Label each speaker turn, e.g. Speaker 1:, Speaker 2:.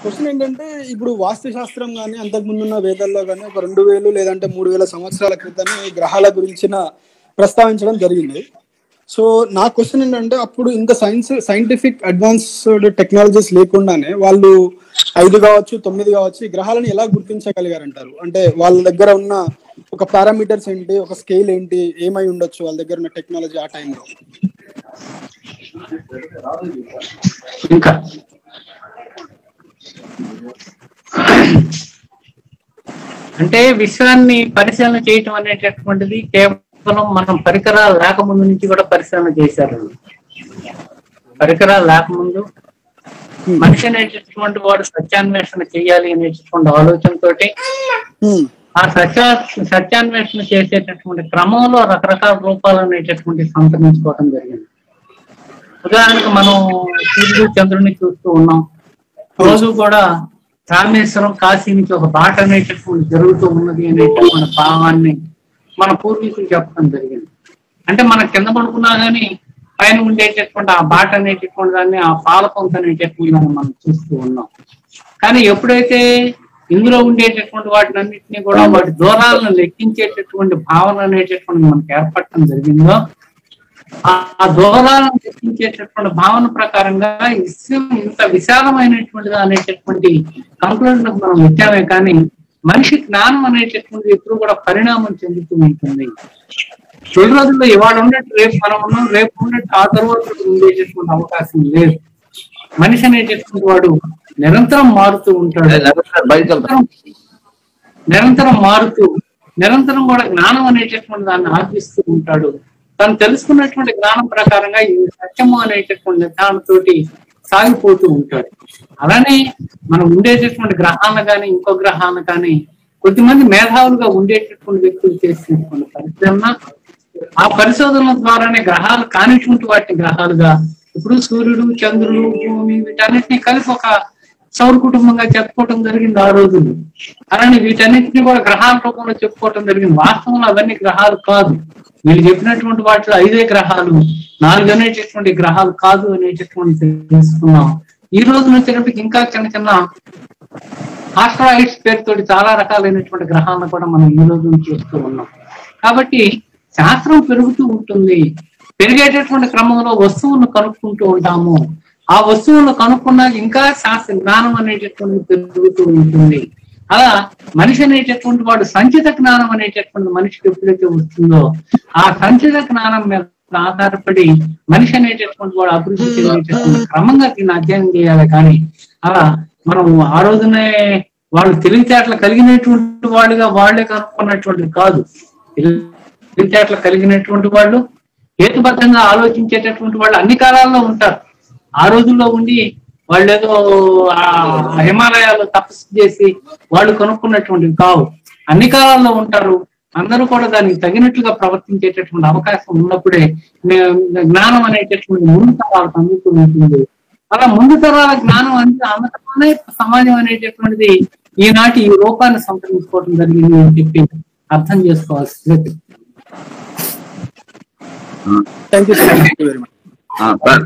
Speaker 1: Question ఏంటంటే ఇప్పుడు వాస్తు శాస్త్రం కానీ అంతకు ముందున్న వేదాల్లో కానీ ఒక రెండు వేలు లేదంటే మూడు వేల సంవత్సరాల క్రితమే ఈ గ్రహాల గురించిన ప్రస్తావించడం జరిగింది సో నా క్వశ్చన్ ఏంటంటే అప్పుడు ఇంత సైన్స్ సైంటిఫిక్ అడ్వాన్స్డ్ టెక్నాలజీస్ లేకుండానే వాళ్ళు ఐదు కావచ్చు తొమ్మిది కావచ్చు ఈ గ్రహాలను ఎలా గుర్తించగలిగారంటారు అంటే వాళ్ళ దగ్గర ఉన్న ఒక పారామీటర్స్ ఏంటి ఒక స్కేల్ ఏంటి ఏమై ఉండొచ్చు వాళ్ళ దగ్గర ఉన్న టెక్నాలజీ ఆ టైంలో
Speaker 2: ఇంకా అంటే విశ్వాన్ని పరిశీలన చేయటం అనేటటువంటిది కేవలం మనం పరికరాలు లేకముందు నుంచి కూడా పరిశీలన చేశారు పరికరాలు లేకముందు మనిషి అనేటటువంటి వాడు సత్యాన్వేషణ చేయాలి అనేటటువంటి ఆలోచనతోటి
Speaker 1: హ్మ్.
Speaker 2: ఆ సత్య సత్యాన్వేషణ చేసేటటువంటి క్రమంలో రకరకాల రూపాలు అనేటటువంటి సంతరించుకోవడం జరిగింది ఉదాహరణకు మనం సూర్యుడు చంద్రుడిని చూస్తూ ఉన్నాం రోజు కూడా రామేశ్వరం కాశీ నుంచి ఒక బాట అనేటటువంటి జరుగుతూ ఉన్నది అనేటటువంటి భావాన్ని మన పూర్వీకులు చెప్పడం జరిగింది అంటే మనం కింద పడుకున్నా గానీ పైన ఉండేటటువంటి ఆ బాట అనేటటువంటి దాన్ని ఆ పాలపంత అనేటటువంటి దాన్ని మనం చూస్తూ ఉన్నాం కానీ ఎప్పుడైతే ఇందులో ఉండేటటువంటి వాటిని అన్నింటినీ కూడా వాటి దూరాలను లెక్కించేటటువంటి భావన అనేటటువంటి మనకు ఏర్పడటం జరిగిందో ఆ దూరాలను లెక్కించేటటువంటి భావన ప్రకారంగా ఈ విశ్వం ఇంత విశాలమైనటువంటిది అనేటటువంటి కంక్లూజన్ మనం వచ్చామే కానీ మనిషి జ్ఞానం అనేటటువంటిది ఎప్పుడు కూడా పరిణామం చెందుతూ ఉంటుంది తొలి రోజుల్లో ఇవాళ ఉన్నట్టు రేపు మనం ఉన్నాం రేపు ఉన్నట్టు ఆ తర్వాత ఉండేటటువంటి అవకాశం లేదు మనిషి అనేటటువంటి వాడు నిరంతరం మారుతూ ఉంటాడు
Speaker 3: బయటకు వెళ్తాం
Speaker 2: నిరంతరం నిరంతరం మారుతూ నిరంతరం కూడా జ్ఞానం అనేటటువంటి దాన్ని ఆర్జిస్తూ ఉంటాడు తను తెలుసుకున్నటువంటి జ్ఞానం ప్రకారంగా ఈ సత్యము అనేటటువంటి నిర్ధారణతోటి సాగిపోతూ ఉంటాడు అలానే మనం ఉండేటటువంటి గ్రహాలను కానీ ఇంకో గ్రహాలను కానీ కొద్దిమంది మేధావులుగా ఉండేటటువంటి వ్యక్తులు చేసినటువంటి పరిశీలన ఆ పరిశోధనల ద్వారానే గ్రహాలు కానిటువంటి వాటిని గ్రహాలుగా ఇప్పుడు సూర్యుడు చంద్రుడు భూమి వీటన్నిటిని కలిపి ఒక సౌర కుటుంబంగా చెప్పుకోవటం జరిగింది ఆ రోజుల్లో అలానే వీటన్నిటిని కూడా గ్రహాల రూపంలో చెప్పుకోవటం జరిగింది వాస్తవంలో అవన్నీ గ్రహాలు కాదు వీళ్ళు చెప్పినటువంటి వాటిలో ఐదే గ్రహాలు నాలుగు అనేటటువంటి గ్రహాలు కాదు అనేటటువంటి తెలుసుకున్నాం ఈ రోజు వచ్చేటప్పటికి ఇంకా చిన్న చిన్న ఆస్ట్రాయిడ్స్ పేరుతోటి చాలా రకాలైనటువంటి గ్రహాలను కూడా మనం ఈ రోజు నుంచి చూస్తూ ఉన్నాం కాబట్టి శాస్త్రం పెరుగుతూ ఉంటుంది పెరిగేటటువంటి క్రమంలో వస్తువులను కనుక్కుంటూ ఉంటాము ఆ వస్తువులను కనుక్కున్నాక ఇంకా శాస్త్ర జ్ఞానం అనేటటువంటి పెరుగుతూ ఉంటుంది అలా మనిషి అనేటటువంటి వాడు సంచిత జ్ఞానం అనేటటువంటి మనిషికి ఎప్పుడైతే వస్తుందో ఆ సంచిత జ్ఞానం మీద ఆధారపడి మనిషి అనేటటువంటి వాడు అభివృద్ధి చెందేటటువంటి క్రమంగా దీన్ని అధ్యయనం చేయాలి కానీ అలా మనం ఆ రోజునే వాళ్ళు తెలివితేటలు కలిగినటువంటి వాళ్ళుగా వాళ్ళే కనుక్కున్నటువంటిది కాదు తెలివితేటలు కలిగినటువంటి వాళ్ళు హేతుబద్ధంగా ఆలోచించేటటువంటి వాళ్ళు అన్ని కాలాల్లో ఉంటారు ఆ రోజుల్లో ఉండి వాళ్ళు ఏదో ఆ హిమాలయాల్లో తపస్సు చేసి వాళ్ళు కనుక్కున్నటువంటివి కావు అన్ని కాలాల్లో ఉంటారు అందరూ కూడా దానికి తగినట్లుగా ప్రవర్తించేటటువంటి అవకాశం ఉన్నప్పుడే జ్ఞ- జ్ఞానం అనేటటువంటి ముందు తరాలకు అందుతూ ఉంటుంది అలా ముందు తరాల జ్ఞానం అంటే అందటమే సమాజం అనేటటువంటిది ఈనాటి ఈ రూపాన్ని సంతరించుకోవడం జరిగింది అని చెప్పి అర్థం చేసుకోవాల్సి
Speaker 1: thank you sir thank you very much
Speaker 3: ఆ, సార్